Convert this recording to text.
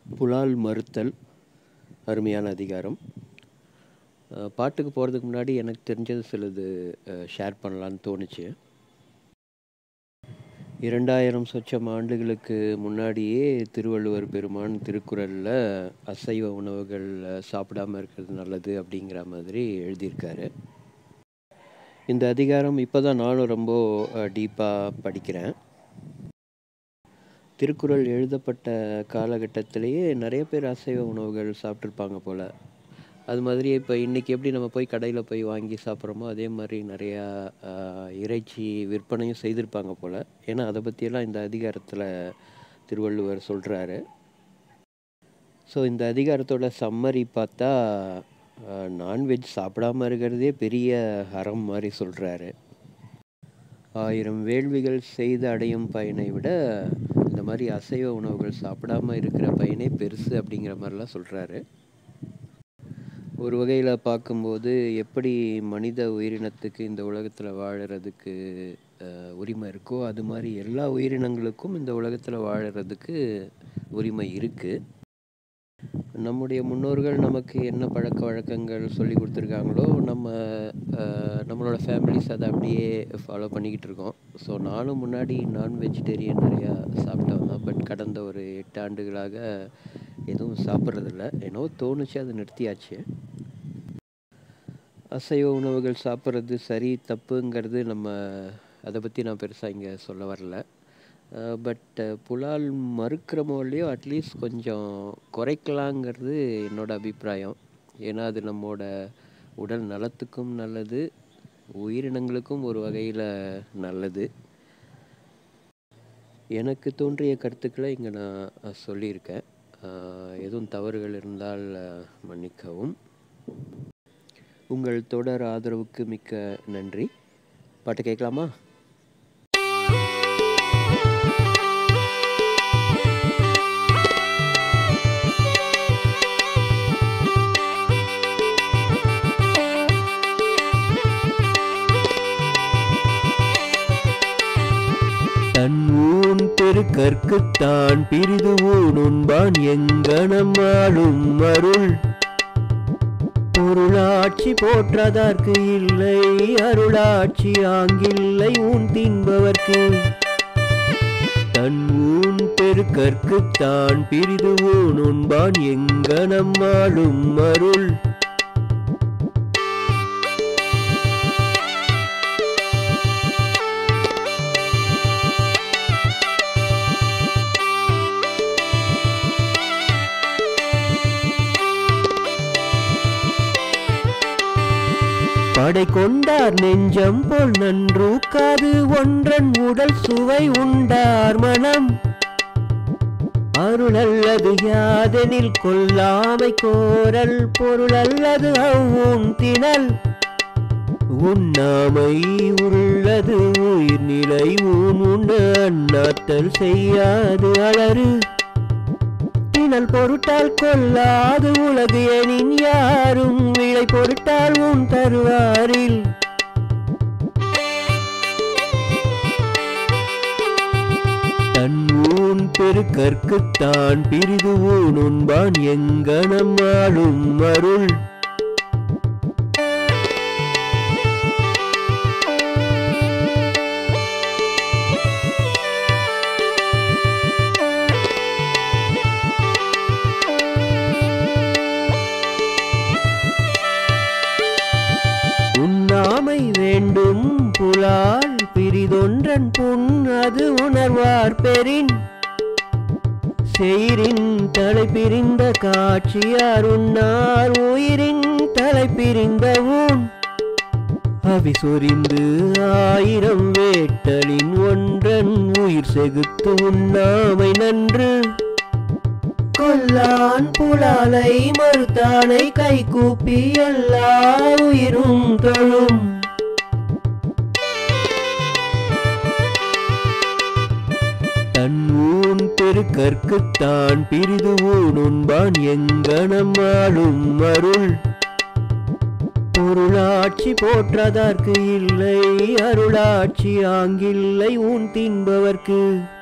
புலால் மறுத்தல் அருமையான அதிகாரம் அஹ், பாட்டுக்கு போகிறதுக்கு முன்னாடி எனக்கு தெரிஞ்சது சிலது ஷேர் பண்ணலான்னு தோணுச்சு இரண்டாயிரம் சொச்சம் ஆண்டுகளுக்கு முன்னாடியே திருவள்ளுவர் பெருமான் திருக்குறளில் அசைவ உணவுகள் அஹ், சாப்பிடாம இருக்கிறது நல்லது அப்படிங்கிற மாதிரி எழுதியிருக்காரு இந்த அதிகாரம் இப்போ தான் நானும் ரொம்ப டீப்பாக படிக்கிறேன் திருக்குறள் எழுதப்பட்ட காலகட்டத்திலேயே நிறைய பேர் அசைவ உணவுகள் சாப்பிட்ருப்பாங்க போல் அது மாதிரி இப்போ இன்றைக்கி எப்படி நம்ம போய் கடையில் போய் வாங்கி சாப்பிட்றோமோ அதே மாதிரி நிறையா ஆஹ், இறைச்சி விற்பனையும் செய்திருப்பாங்க போல் ஏன்னா அதை பற்றியெல்லாம் இந்த அதிகாரத்தில் திருவள்ளுவர் சொல்கிறாரு ஸோ இந்த அதிகாரத்தோட சம்மரி பார்த்தா நான்வெஜ் சாப்பிடாம இருக்கிறதே பெரிய அறம் மாதிரி சொல்கிறாரு ஆயிரம் வேள்விகள் செய்து அடையும் பயனை விட இந்த மாதிரி அசைவ உணவுகள் சாப்பிடாம இருக்கிற பயனே பெருசு அப்படிங்கிற மாதிரிலாம் சொல்கிறாரு ஒரு வகையில் பார்க்கும்போது எப்படி மனித உயிரினத்துக்கு இந்த உலகத்தில் வாழறதுக்கு அஹ், உரிமை இருக்கோ அது மாதிரி எல்லா உயிரினங்களுக்கும் இந்த உலகத்தில் வாழறதுக்கு உரிமை இருக்குது நம்முடைய முன்னோர்கள் நமக்கு என்ன பழக்க வழக்கங்கள் சொல்லி கொடுத்துருக்காங்களோ நம்ம அஹ், நம்மளோட ஃபேமிலிஸ் அதை அப்படியே ஃபாலோ பண்ணிக்கிட்டு இருக்கோம் ஸோ நானும் முன்னாடி நான் வெஜிடேரியன் நிறையா சாப்பிட்டவன் தான் பட் கடந்த ஒரு எட்டு ஆண்டுகளாக எதுவும் சாப்பிட்றதில்ல என்னவோ தோணுச்சு அதை நிறுத்தியாச்சு அசைவ உணவுகள் சாப்பிட்றது சரி தப்புங்கிறது நம்ம அதை பற்றி நான் பெருசாக இங்கே சொல்ல வரல பட் புலால் மறுக்கிறமோ இல்லையோ அட்லீஸ்ட் கொஞ்சம் குறைக்கலாங்கிறது என்னோட அபிப்பிராயம் ஏன்னா அது நம்மோட உடல் நலத்துக்கும் நல்லது உயிரினங்களுக்கும் ஒரு வகையில் நல்லது எனக்கு தோன்றிய கருத்துக்களை இங்கே நான் சொல்லியிருக்கேன் அஹ், எதுவும் தவறுகள் இருந்தால் அஹ், மன்னிக்கவும் உங்கள் தொடர் ஆதரவுக்கு மிக்க நன்றி பாட்டு கேட்கலாமா தன் ஊன் பெருக்கற்குத்தான் பிரிது ஊன் உண்பான் எங்கனம் ஆளும் அருள் பொருளாட்சி போற்றதற்கு இல்லை அருளாட்சி ஆங்கில்லை ஊன் தின்பவர்க்கு தன் ஊன் பெருக்கற்குத்தான் பிரிது ஊன் உண்பான் எங்கனம் ஆளும் அருள் படை கொண்டார் நெஞ்சம் போல் நன்றூக்காது ஒன்றன் உடல் சுவை உண்டார் மனம் அருளல்லது யாதெனில் கொல்லாமை கோரல் பொருளல்லது அவ்வூன் திணல் உண்ணாமை உள்ளது உயிர்நிலை ஊன் உண்ண அண்ணாத்தல் செய்யாது அலறு திணல் பொருட்டால் கொல்லாது உலகு எனின் யாரும் விளை பொருட்டால் உன் தருவாரில் தன் ஊன் பெருக்கற்குத்தான் பிரிது ஊன் உண்பான் எங்கனம் ஆளும் அருள் உண்ணாமை வேண்டும் புலால் பிரிதொன்றன் புண் அது உணர்வார் பெறின் செயிரின் தலை பிரிந்த காட்சியார் உண்ணார் உயிரின் தலை பிரிந்த ஊன் அவி சொரிந்து ஆயிரம் வேட்டலின் ஒன்றன் உயிர் செகுத்து உண்ணாமை நன்று கொல்லான் புலாலை மறுத்தானை கை கூப்பி எல்லா உயிரும் தொழும் தன் ஊன் பெருக்கற்குத்தான் பிரிது ஊன் உண்பான் எங்கனம் ஆளும் அருள் பொருளாட்சி போற்றதற்கு இல்லை அருளாட்சி ஆங்கில்லை ஊன் தின்பவர்க்கு